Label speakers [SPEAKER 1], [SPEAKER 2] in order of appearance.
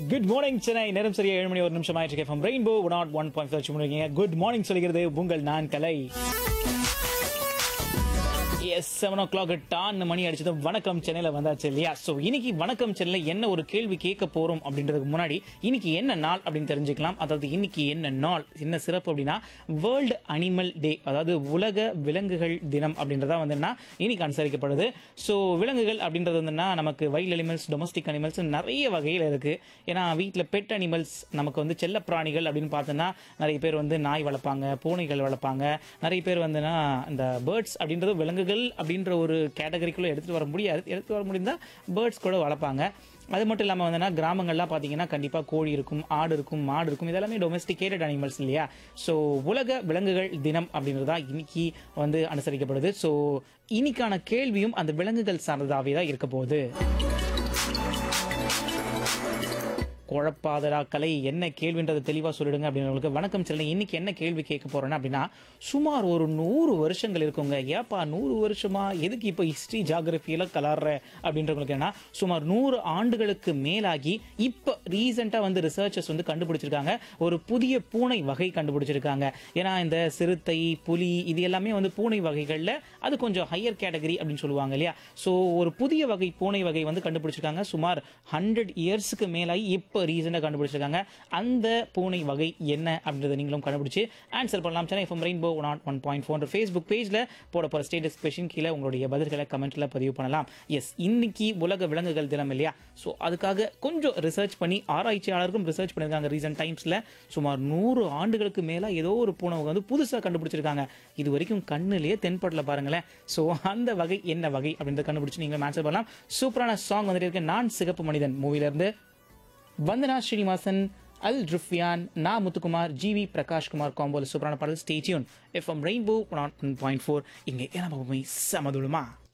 [SPEAKER 1] good morning Chennai நேரம் சரியா ஏழு மணி ஒரு நிமிஷம் ஆயிட்டு இருக்கேன் rainbow nought one point five முடிங்க குட் மார்னிங் சொல்கிறது உங்கள் நான் Kalai S seven o'clock டான் மணி அடிச்சது வணக்கம் சென்னையில் வந்தாச்சு இல்லையா ஸோ இன்னைக்கு வணக்கம் சென்னையில் என்ன ஒரு கேள்வி கேட்க போறோம் அப்படின்றதுக்கு முன்னாடி இன்னைக்கு என்ன நாள் அப்படின்னு தெரிஞ்சுக்கலாம் அதாவது இன்னைக்கு என்ன நாள் என்ன சிறப்பு அப்படின்னா வேர்ல்டு அனிமல் டே அதாவது உலக விலங்குகள் தினம் அப்படின்றதா வந்துன்னா இன்னைக்கு அனுசரிக்கப்படுது ஸோ விலங்குகள் அப்படின்றது வந்துன்னா நமக்கு வைல்ட் அனிமல்ஸ் டொமஸ்டிக் அனிமல்ஸ் நிறைய வகையில் இருக்கு ஏன்னா வீட்டில் பெட் அனிமல்ஸ் நமக்கு வந்து செல்ல பிராணிகள் அப்படின்னு பார்த்தோன்னா நிறைய பேர் வந்து நாய் வளர்ப்பாங்க பூனைகள் வளர்ப்பாங்க நிறைய பேர் வந்துன்னா இந்த பேர்ட்ஸ் அப்படின்றது விலங்குகள் அப்படின்ற ஒரு கேட்டகரிக்குள்ளே எடுத்துகிட்டு வர முடியாது எடுத்துகிட்டு வர முடிந்தால் பேர்ட்ஸ் கூட வளர்ப்பாங்க அது மட்டும் இல்லாமல் வந்துன்னா கிராமங்கள்லாம் பார்த்தீங்கன்னா கண்டிப்பாக கோழி இருக்கும் ஆடு இருக்கும் மாடு இருக்கும் இதெல்லாமே டொமஸ்டிகேட்டட் அனிமல்ஸ் இல்லையா ஸோ உலக விலங்குகள் தினம் அப்படின்றது தான் இன்னைக்கு வந்து அனுசரிக்கப்படுது ஸோ இன்னைக்கான கேள்வியும் அந்த விலங்குகள் சார்ந்ததாகவே தான் இருக்க போகுது குழப்பாதரா கலை என்ன கேள்வின்றதை தெளிவாக சொல்லிடுங்க அப்படின்னு வணக்கம் செல்ல இன்னைக்கு என்ன கேள்வி கேட்க போறேன்னா அப்படின்னா சுமார் ஒரு நூறு வருஷங்கள் இருக்குங்க ஏப்பா நூறு வருஷமா எதுக்கு இப்போ ஹிஸ்ட்ரி ஜாகிரபியெல்லாம் கலாடுற அப்படின்றவங்களுக்கு என்ன சுமார் நூறு ஆண்டுகளுக்கு மேலாகி இப்போ ரீசெண்டாக வந்து ரிசர்ச்சர்ஸ் வந்து கண்டுபிடிச்சிருக்காங்க ஒரு புதிய பூனை வகை கண்டுபிடிச்சிருக்காங்க ஏன்னா இந்த சிறுத்தை புலி இது எல்லாமே வந்து பூனை வகைகளில் அது கொஞ்சம் ஹையர் கேட்டகரி அப்படின்னு சொல்லுவாங்க இல்லையா ஸோ ஒரு புதிய வகை பூனை வகை வந்து கண்டுபிடிச்சிருக்காங்க சுமார் ஹண்ட்ரட் இயர்ஸ்க்கு மேலாகி இப்போ ரீசெண்டாக கண்டுபிடிச்சிருக்காங்க அந்த பூனை வகை என்ன அப்படின்றத நீங்களும் கண்டுபிடிச்சு ஆன்சர் பண்ணலாம் Chennai FM rainbow nought one point four Facebook பேஜில் போட போகிற ஸ்டேட்டஸ் கொஷின் கீழே உங்களுடைய பதில்களை கமெண்ட்டில் பதிவு பண்ணலாம் எஸ் இன்னைக்கு உலக விலங்குகள் தினம் இல்லையா ஸோ அதுக்காக கொஞ்சம் ரிசர்ச் பண்ணி ஆராய்ச்சியாளருக்கும் ரிசர்ச் பண்ணியிருக்காங்க ரீசெண்ட் டைம்ஸில் சுமார் நூறு ஆண்டுகளுக்கு மேலே ஏதோ ஒரு பூனை வந்து புதுசாக கண்டுபிடிச்சிருக்காங்க இது வரைக்கும் கண்ணுலேயே தென்படல பாருங்களேன் ஸோ அந்த வகை என்ன வகை அப்படின்றத கண்டுபிடிச்சு நீங்கள் ஆன்சர் பண்ணலாம் சூப்பரான சாங் வந்துட்டு இருக்கு நான் சிகப்பு மனிதன் மூவிலேருந்து வந்தனா ஸ்ரீனிவாசன் அல் ருஃபியான் நா முத்துக்குமார் ஜிவி பிரகாஷ்குமார் காம்போல சூப்பரான பாடல் stay tuned FM rainbow one point four இங்கே ஏன்னா சமதுலுமா